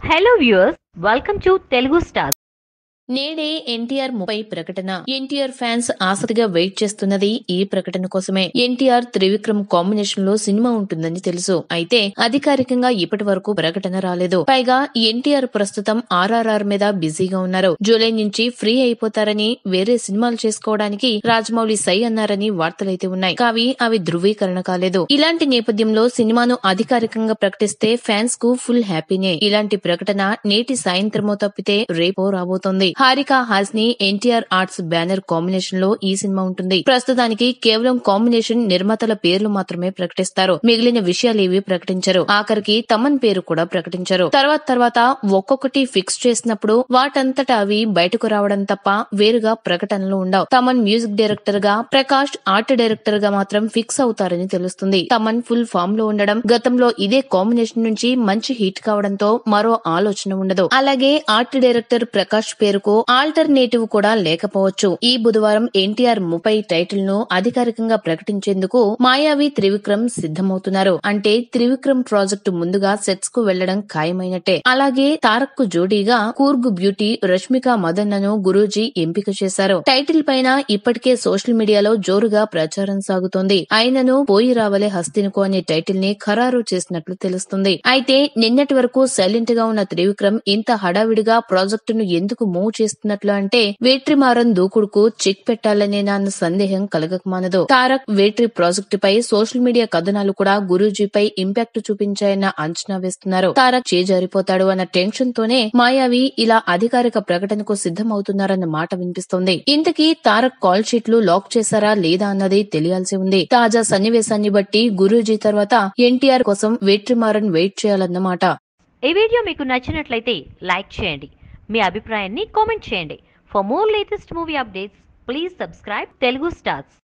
hello viewers welcome to Telugu star నేడే ఎన్టీఆర్ ముప్పై ప్రకటన ఎన్టీఆర్ ఫ్యాన్స్ ఆసక్తిగా వెయిట్ చేస్తున్నది ఈ ప్రకటన కోసమే ఎన్టీఆర్ త్రివిక్రమ్ కాంబినేషన్ లో సినిమా ఉంటుందని తెలుసు అయితే అధికారికంగా ఇప్పటి వరకు ప్రకటన రాలేదు పైగా ఎన్టీఆర్ ప్రస్తుతం ఆర్ఆర్ఆర్ మీద బిజీగా ఉన్నారు జూలై నుంచి ఫ్రీ అయిపోతారని వేరే సినిమాలు చేసుకోవడానికి రాజమౌళి సై అన్నారని వార్తలైతే ఉన్నాయి కావి అవి ధృవీకరణ కాలేదు ఇలాంటి నేపథ్యంలో సినిమాను అధికారికంగా ప్రకటిస్తే ఫ్యాన్స్ కు ఫుల్ హ్యాపీనే ఇలాంటి ప్రకటన నేటి సాయంత్రమో తప్పితే రేపో రాబోతోంది Haarika Hassine NTR arts banner combination లో ఈ సినిమా ఉంటుంది ప్రస్తుతానికి కేవలం కాంబినేషన్ నిర్మాతల పేర్లు మాత్రమే ప్రకటిస్తారు మిగిలిన విషయాలేవి ప్రకటించరు ఆఖరికి తమన్ పేరు కూడా ప్రకటించరు తర్వాత తర్వాత ఒక్కొక్కటి ఫిక్స్ చేసినప్పుడు వాటంతటా అవి బయటకు రావడం తప్ప వేరుగా ప్రకటనలు ఉండవు తమన్ మ్యూజిక్ డైరెక్టర్ గా ప్రకాష్ ఆర్ట్ డైరెక్టర్ గా మాత్రం ఫిక్స్ అవుతారని తెలుస్తుంది తమన్ ఫుల్ ఫామ్ లో ఉండడం గతంలో ఇదే కాంబినేషన్ నుంచి మంచి హిట్ కావడంతో మరో ఆలోచన ఉండదు అలాగే ఆర్ట్ డైరెక్టర్ ప్రకాష్ పేరుకు ఆల్టర్నేటివ్ కూడా లేకపోవచ్చు ఈ బుధవారం ఎన్టీఆర్ ముప్పై టైటిల్ ను అధికారికంగా ప్రకటించేందుకు మాయావి త్రివిక్రమ్ సిద్ధమవుతున్నారు అంటే త్రివిక్రమ్ ప్రాజెక్టు ముందుగా సెట్స్ కు వెళ్లడం ఖాయమైనట్టే అలాగే తారక్ కు జోడీగా కూర్గ్ బ్యూటీ రష్మిక మదన్నను గురూజీ ఎంపిక చేశారు టైటిల్ పైన ఇప్పటికే సోషల్ మీడియాలో జోరుగా ప్రచారం సాగుతోంది ఆయనను పోయి రావలే హస్తినుకో అనే టైటిల్ ని ఖరారు చేసినట్లు తెలుస్తుంది అయితే నిన్నటి వరకు సైలెంట్ గా ఉన్న త్రివిక్రమ్ ఇంత హడావిడిగా ప్రాజెక్టును ఎందుకు మూవ్ చేస్తున్నట్లు అంటే వేట్రిమారన్ దూకుడుకు చెక్ పెట్టాలనేనా అన్న సందేహం కలగకమానదు తారక్ వేట్రి ప్రాజెక్టుపై సోషల్ మీడియా కథనాలు కూడా గురూజీపై ఇంపాక్ట్ చూపించాయన్న అంచనా వేస్తున్నారు తారక్ చేజారిపోతాడు అన్న టెన్షన్ తోనే మాయావి ఇలా అధికారిక ప్రకటనకు సిద్ధమవుతున్నారన్న మాట వినిపిస్తోంది ఇంతకీ తారక్ కాల్ షీట్లు లాక్ చేశారా లేదా అన్నది తెలియాల్సి ఉంది తాజా సన్నివేశాన్ని బట్టి గురూజీ తర్వాత ఎన్టీఆర్ కోసం వేట్రిమారన్ వెయిట్ చేయాలన్నమాట ఈ వీడియో మీకు నచ్చినట్లయితే లైక్ చేయండి మీ అభిప్రాయాన్ని కామెంట్ చేయండి for more latest movie updates please subscribe Telugu stars